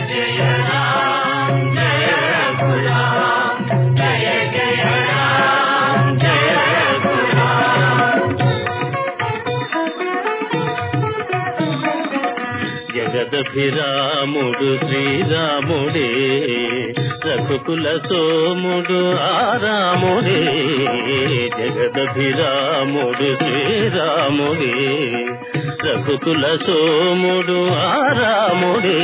జయ రామ జయ రఘురామ జయ జయ రామ జయ రఘురామ జగదభిరాముడు శ్రీరాముడే రఘుకుల సోముడు ఆరాముడే జగదభిరాముడు శ్రీరాముడే రఘుకుల సోముడు ఆరాముడే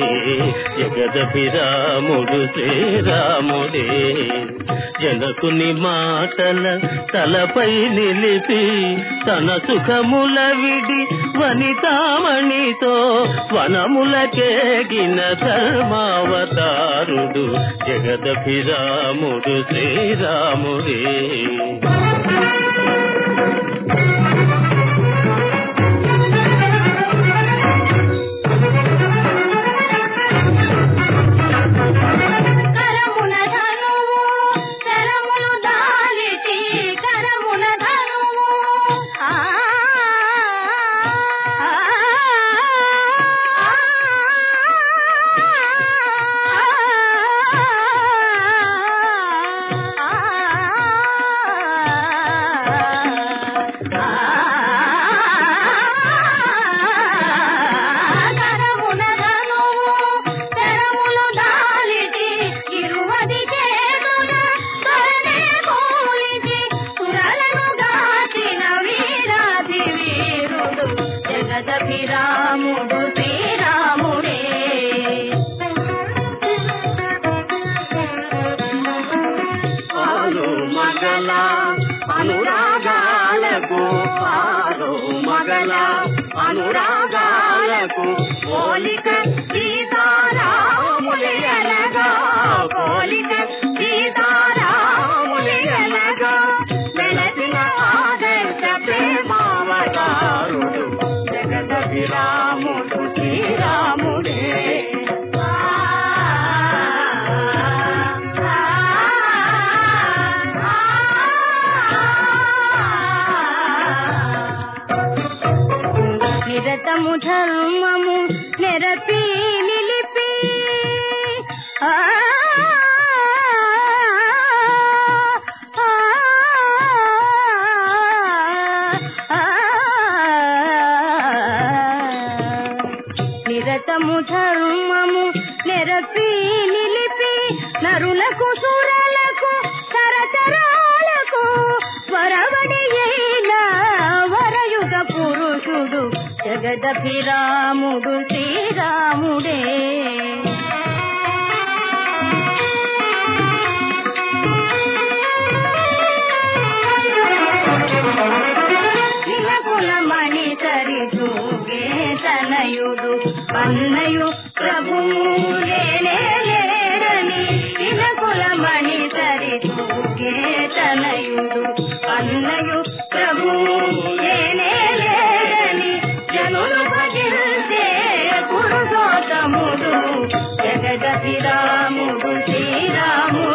జగదభిరాముడు శ్రీరాముడే జనకుని మాటల తలపై నిలిపి తన సుఖముల విడి వనితామణితో వనములకేగిన ధర్మావతారుడు జగదభిరాముడు శ్రీరాముడే కరమున ధనువు కరములు దాలిచి కరమున ధనువు ఆ కరమున ధనువు కరములు దాలిచి ఇరువది చేతుల తలనే పోలిచి సురలను గాచిన వీరాధి వీరుడు జగదభిరాముడు శ్రీరాముడే పాలు మగల అనురాగాలకు పాలు మగల అనురాగాలకు పోలిక సీతారాములయనగా పోలిక సీతారాములయనగా వెలసిన ఆదర్శ ప్రేమావతారుడు జగదభిరాముడు శ్రీరాముడే నిరతము ధర్మము నెరపి నిలిపి ఆ ఆ, ఆ, నిరతము ధర్మము నెరపి నిలిపి నరులకు సురలకు తరతరాలకు వరవడి అయిన వరయుగ పురుషుడు జగదభిరాముడు శ్రీరాముడే కులమణి సరి చూగే తనయుడు అన్నయు ప్రభువు లేనే లేడని కులమణి సరి చూగే తనయుడు అన్నయు ప్రభువు లేనే లేడని జనులు భజించే పురుషోత్తముడు జగదభిరాముడు శ్రీరాముడు